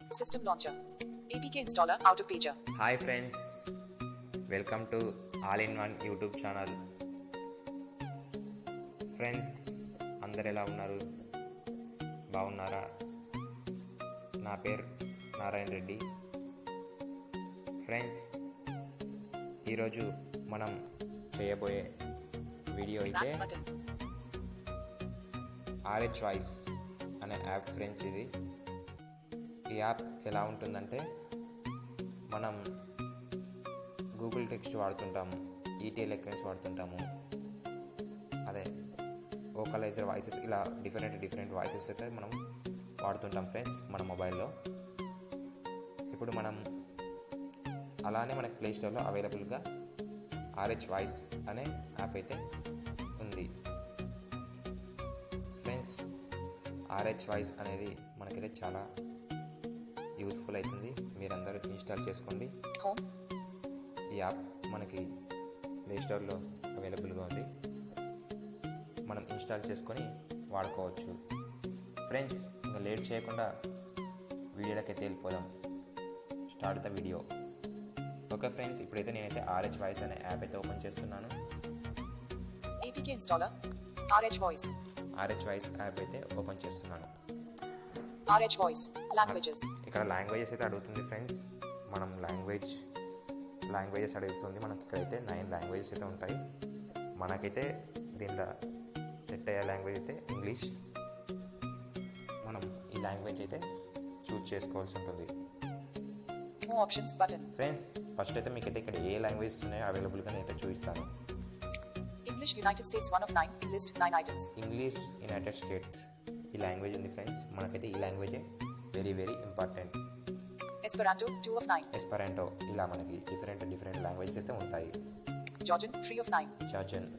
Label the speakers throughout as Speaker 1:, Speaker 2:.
Speaker 1: System launcher. APK installer out of pager.
Speaker 2: Hi friends welcome to all in one YouTube channel friends అందరు ఎలా ఉన్నారు బాగున్నారా నా పేరు నారాయణ రెడ్డి ఫ్రెండ్స్ ఈరోజు మనం చేయబోయే వీడియో అయితే
Speaker 1: Back button.
Speaker 2: ఆర్హెచ్ వాయిస్ అనే యాప్ ఫ్రెండ్స్ ఇది ఈ యాప్ ఎలా ఉంటుందంటే మనం గూగుల్ టెక్స్ట్ వాడుతుంటాము ఈటీఎల్ ఎక్వెన్స్ వాడుతుంటాము అదే ఓకలైజర్ వాయిసెస్ ఇలా డిఫరెంట్ డిఫరెంట్ వాయిసెస్ అయితే మనం వాడుతుంటాం ఫ్రెండ్స్ మన మొబైల్లో ఇప్పుడు మనం అలానే మనకి ప్లే స్టోర్లో అవైలబుల్గా ఆర్హెచ్ వాయిస్ అనే యాప్ అయితే ఉంది ఫ్రెండ్స్ ఆర్హెచ్ వాయిస్ అనేది మనకైతే చాలా యూస్ఫుల్ అవుతుంది మీరందరూ ఇన్స్టాల్ చేసుకోండి
Speaker 1: Home.
Speaker 2: ఈ యాప్ మనకి ప్లే స్టోర్లో అవైలబుల్గా ఉంది మనం ఇన్స్టాల్ చేసుకొని వాడుకోవచ్చు ఫ్రెండ్స్ ఇంకా లేట్ చేయకుండా వీడియోలకైతే వెళ్ళిపోదాం start the video okay friends ఇప్పుడైతే నేనైతే ఆర్హెచ్ వాయిస్ అనే యాప్ అయితే ఓపెన్ చేస్తున్నాను
Speaker 1: APK installer. RH voice.
Speaker 2: RH voice app అయితే ఓపెన్ చేస్తున్నాను
Speaker 1: RH voice. Languages.
Speaker 2: ఇక్కడ లాంగ్వేజెస్ అయితే అడుగుతుంది ఫ్రెండ్స్ మనం లాంగ్వేజ్ లాంగ్వేజెస్ అడుగుతుంది మనకి ఇక్కడైతే నైన్ లాంగ్వేజెస్ అయితే ఉంటాయి మనకైతే దీంట్లో సెట్ అయ్యే లాంగ్వేజ్ అయితే ఇంగ్లీష్ మనం ఈ లాంగ్వేజ్ అయితే చూస్ చేసుకోవాల్సి ఉంటుంది
Speaker 1: More options button.
Speaker 2: Friends first అయితే మీకైతే ఇక్కడ ఏ లాంగ్వేజెస్ ఉన్నాయో అవైలబుల్గా నేనైతే చూపిస్తాను
Speaker 1: English United States 1 of 9. In list 9 items.
Speaker 2: English United States ఈ లాంగ్వేజ్ ఉంది ఫ్రెండ్స్ మనకైతే ఈ లాంగ్వేజే very very important
Speaker 1: Esperanto 2 of 9.
Speaker 2: Esperanto ఇలా మనకి డిఫరెంట్ డిఫరెంట్ లాంగ్వేజెస్ అయితే ఉంటాయి
Speaker 1: Georgian 3 of 9.
Speaker 2: చార్జన్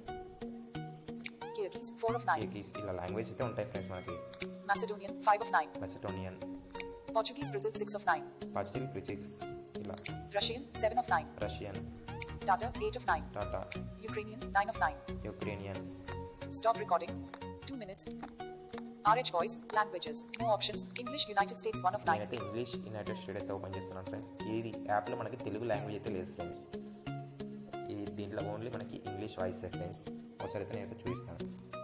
Speaker 1: Kyrgyz 4 of 9.
Speaker 2: ఏకీస్ ఇలా లాంగ్వేజ్ అయితే ఉంటాయి ఫ్రెండ్స్ మనకి
Speaker 1: Macedonian 5 of 9.
Speaker 2: Macedonian
Speaker 1: Portuguese Brazil 6 of 9.
Speaker 2: Positive physics ఇలా
Speaker 1: Russian 7 of 9.
Speaker 2: Russian
Speaker 1: Tata 8 of 9.
Speaker 2: Tata
Speaker 1: Ukrainian 9 of 9.
Speaker 2: Ukrainian
Speaker 1: Stop recording. 2 minutes. RH voice. Languages. More options. English United States 1 of 9.
Speaker 2: నేనైతే English United State అయితే open చేస్తున్నాను friends ఇది యాప్లో మనకి Telugu language అయితే లేదు friends ఈ దీంట్లో ఓన్లీ మనకి ఇంగ్లీష్ వాయిస్ ఫ్రెండ్స్ ఒకసారి అయితే నేనైతే చూపిస్తాను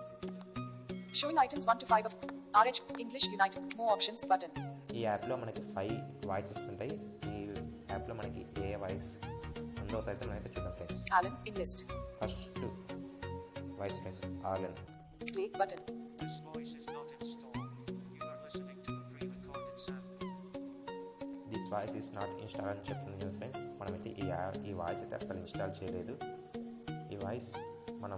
Speaker 1: Showing items 1 to 5 of RH English United. More options button.
Speaker 2: ఈ యాప్లో మనకి ఫైవ్ వాయిసెస్ ఉంటాయి ఈ యాప్లో మనకి ఏ వాయిస్ ఉందో ఒకసారి అయితే మనమైతే చూద్దాం friends
Speaker 1: Alan in list.
Speaker 2: First voice friends Alan
Speaker 1: Play button.
Speaker 3: This voice is not installed. You are listening to a pre-recorded sample.
Speaker 2: This voice is not install అని చెప్తుంది కదా ఫ్రెండ్స్ మనమైతే ఈ యా- ఈ వాయిస్ అయితే అసలు ఇన్స్టాల్ చేయలేదు ఈ వాయిస్ మనం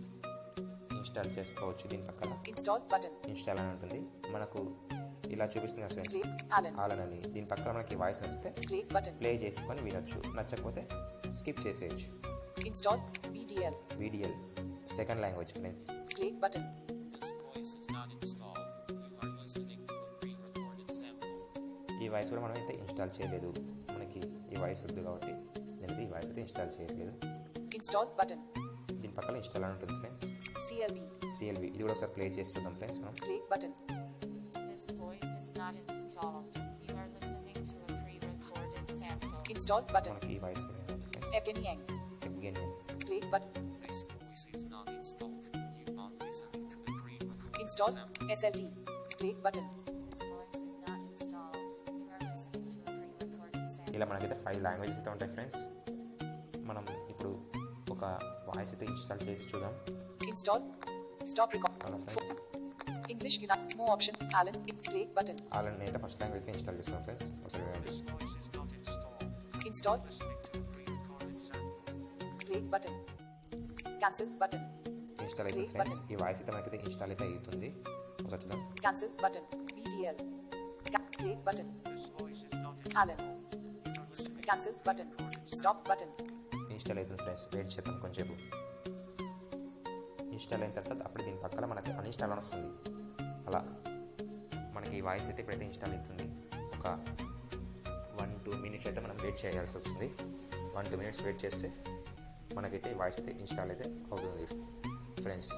Speaker 2: ఇన్స్టాల్ చేసుకోవచ్చు దీని పక్కన
Speaker 1: Install button.
Speaker 2: ఇన్స్టాల్ అని ఉంటుంది మనకు ఇలా చూపిస్తుంది కదా ఫ్రెండ్స్
Speaker 1: Play Alan.
Speaker 2: ఆలన్ అని దీని పక్కన మనకి వాయిస్ నచ్చితే
Speaker 1: Play button.
Speaker 2: ప్లే చేసుకొని వినొచ్చు నచ్చకపోతే స్కిప్ చేసేయచ్చు
Speaker 1: Install BDL.
Speaker 2: వీడియల్ second language friends
Speaker 1: Play button.
Speaker 4: This voice is not installed. You are listening to a pre-recorded sample.
Speaker 2: ఈ వాయిస్ కూడా మనం అయితే ఇన్స్టాల్ చేయలేదు మనకి ఈ వాయిస్ వద్దు కాబట్టి నేనైతే ఈ వాయిస్ అయితే ఇన్స్టాల్ చేయలేదు
Speaker 1: Install button.
Speaker 2: దీని పక్కన ఇన్స్టాల్ అని ఉంటుంది ఫ్రెండ్స్
Speaker 1: CLB.
Speaker 2: సిఎల్వి ఇది కూడా ఒకసారి ప్లే చేస్తుందాం ఫ్రెండ్స్ మనం
Speaker 1: Play button.
Speaker 5: This voice is not installed. You are listening to a pre-recorded sample.
Speaker 1: Install button.
Speaker 2: మనకి ఈ వాయిస్ కూడా ఉంది friends
Speaker 1: Evgeny Yang.
Speaker 2: Begin
Speaker 1: Play button.
Speaker 4: This voice is not installed. You are listening to a pre-recorded
Speaker 1: Install
Speaker 4: sample.
Speaker 1: SLT. Play button.
Speaker 5: This voice is not installed. You are listening to a pre-recorded sample.
Speaker 2: ఇలా మనకైతే five languages అయితే ఉంటాయి friends మనం ఇప్పుడు ఒక voice అయితే install చేసి చూద్దాం
Speaker 1: Install. Stop record.
Speaker 2: అలా friends
Speaker 1: English United. More option. Alan. Play button.
Speaker 2: వాళ్ళని అయితే ఫస్ట్ లాంగ్వేజ్ అయితే ఇన్స్టాల్ చేస్తున్నాం ఫ్రెండ్స్ ఒకసారి వినండి
Speaker 3: This voice is not installed.
Speaker 1: Install.
Speaker 3: Listening to a pre-recorded sample.
Speaker 1: Play button. Cancel button.
Speaker 2: Install అయితే friends ఈ voice అయితే మనకైతే ఇన్స్టాల్ అయితే అవుతుంది ఒకసారి చూద్దాం
Speaker 1: Cancel button. BDL. Ca- play button.
Speaker 3: This voice is not
Speaker 1: Alan. St- cancel button. Stop button.
Speaker 2: Install అవుతుంది friends wait చేద్దాం కొంచెంసేపు ఇన్స్టాల్ అయిన తర్వాత అప్పుడు దీని పక్కన మనకి అన్ఇన్స్టాల్ అని వస్తుంది అలా మనకి ఈ వాయిస్ అయితే ఇప్పుడైతే ఇన్స్టాల్ అవుతుంది ఒక వన్ టూ మినిట్స్ అయితే మనం వెయిట్ చేయాల్సి వస్తుంది వన్ టూ మినిట్స్ వెయిట్ చేస్తే మనకైతే ఈ వాయిస్ అయితే ఇన్స్టాల్ అయితే అవుతుంది ఫ్రెండ్స్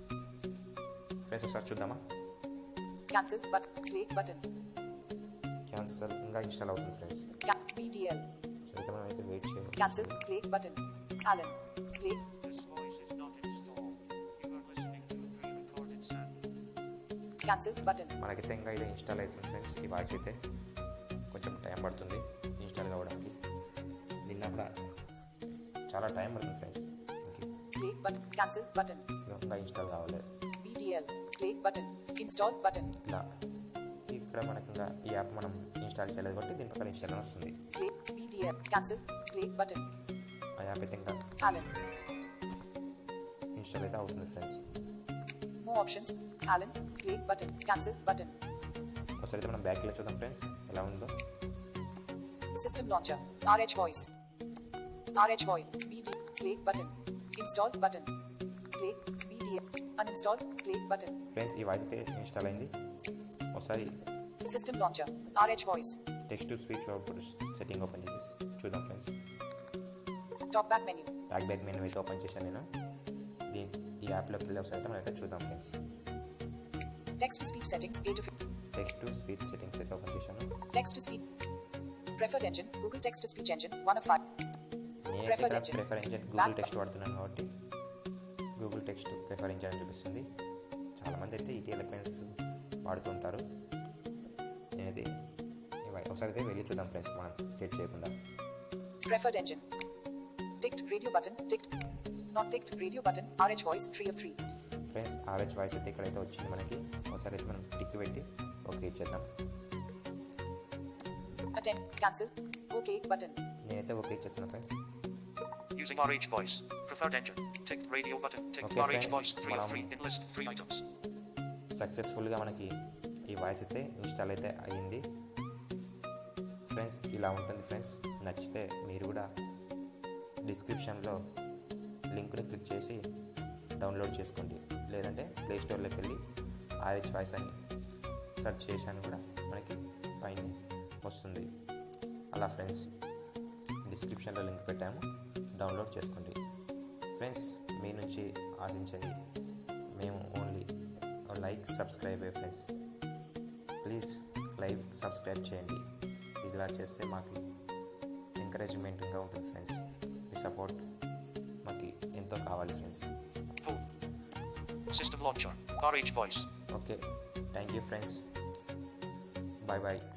Speaker 2: ఫ్రెండ్స్ ఒకసారి చూద్దామా
Speaker 1: Cancel but play button.
Speaker 2: Cancel ఇంకా ఇన్స్టాల్ అవుతుంది ఫ్రెండ్స్
Speaker 1: Ca- BTL.
Speaker 2: సో అయితే మనం అయితే వెయిట్ చేయాలి
Speaker 1: Cancel. Play button. Alan. Play.
Speaker 3: This voice is not installed. You are listening to a pre-recorded sound.
Speaker 1: Cancel button.
Speaker 2: మనకైతే ఇంకా ఇది ఇన్స్టాల్ అవుతుంది ఫ్రెండ్స్ ఈ వాయిస్ అయితే కొంచెం టైం పడుతుంది ఇన్స్టాల్ కావడానికి నిన్న కూడా చాలా టైం పడుతుంది friends
Speaker 1: Play button. Cancel button.
Speaker 2: ఇంకా ఇన్స్టాల్ కావాలి
Speaker 1: BTL. Play button. Install button.
Speaker 2: ఇలా ఇక్కడ మనకి ఇంకా ఈ యాప్ మనం ఇన్స్టాల్ చేయలేదు కాబట్టి దీని పక్కన ఇన్స్టాల్ అని వస్తుంది
Speaker 1: Play. BTL. Cancel. Play button.
Speaker 2: ఆ యాప్ అయితే ఇంకా
Speaker 1: Alan.
Speaker 2: ఇన్స్టాల్ అయితే అవుతుంది friends
Speaker 1: More options. Alan. Play button. Cancel button.
Speaker 2: ఒకసారి అయితే మనం బ్యాక్ వెళ్ళి చూద్దాం ఫ్రెండ్స్ ఎలా ఉందో
Speaker 1: System launcher. RH voice. RH voice. BT. Play button. Install button. Play. BTL. Uninstall. Play button.
Speaker 2: Friends ఈ వాయిస్ అయితే ఇన్స్టాల్ అయింది ఒకసారి
Speaker 1: System launcher. RH voice.
Speaker 2: Text to speech setting open చేసి చూద్దాం friends
Speaker 1: Talk back menu.
Speaker 2: Back back menu అయితే open చేశాను నేను దీని ఈ యాప్లోకి వెళ్ళి ఒకసారి అయితే మనం అయితే చూద్దాం friends
Speaker 1: Text to speech settings. A to 50.
Speaker 2: Text to speech settings అయితే ఓపెన్ చేశాను
Speaker 1: Text to speech. Preferred engine. Google text to speech engine. 1 of 5.
Speaker 2: నేనైతే
Speaker 1: Preferred
Speaker 2: ఇక్కడ
Speaker 1: engine.
Speaker 2: Prefer engine Google
Speaker 1: Back-
Speaker 2: text వాడుతున్నాను కాబట్టి గూగుల్ టెక్స్ట్ ప్రిఫర్ ఇంజన్ అని చూపిస్తుంది చాలామంది అయితే ఈటీఎల్ ఎక్వెన్స్ వాడుతుంటారు నేనైతే ఇవి ఒకసారి అయితే వెళ్ళి చూద్దాం ఫ్రెండ్స్ మనం లేట్ చేయకుండా
Speaker 1: Preferred engine. Ticked radio button. Ticked. Not ticked radio button. RH voice. 3 of 3.
Speaker 2: Friends RH voice అయితే ఇక్కడైతే వచ్చింది మనకి ఒకసారి అయితే మనం టిక్ పెట్టి ఓకే ఇచ్చేద్దాం
Speaker 1: Attend. Cancel. OK button.
Speaker 2: నేనైతే ఓకే ఇచ్చేస్తాను friends
Speaker 3: Using RH voice. Preferred engine. Ticked radio button. Ticked
Speaker 2: Okay,
Speaker 3: RH
Speaker 2: friends,
Speaker 3: voice. 3 of
Speaker 2: మనం-
Speaker 3: 3. In list. 3 items.
Speaker 2: సక్సెస్ఫుల్గా మనకి ఈ వాయిస్ అయితే ఇన్స్టాల్ అయితే అయ్యింది ఫ్రెండ్స్ ఇలా ఉంటుంది ఫ్రెండ్స్ నచ్చితే మీరు కూడా డిస్క్రిప్షన్లో లింక్ని క్లిక్ చేసి డౌన్లోడ్ చేసుకోండి లేదంటే ప్లే స్టోర్లోకి వెళ్ళి ఆర్హెచ్ వాయిస్ అని సెర్చ్ చేశాను కూడా మనకి పైన వస్తుంది అలా ఫ్రెండ్స్ డిస్క్రిప్షన్లో లింక్ పెట్టాము డౌన్లోడ్ చేసుకోండి ఫ్రెండ్స్ మీ నుంచి ఆశించేది మేము only like subscribe friends please like subscribe చేయండి ఇలా చేస్తే మాకు ఎంకరేజ్మెంట్గా ఉంటుంది ఫ్రెండ్స్ మీ సపోర్ట్ మాకు ఎంతో కావాలి friends
Speaker 3: 4. System launcher. RH voice.
Speaker 2: Okay thank you friends bye bye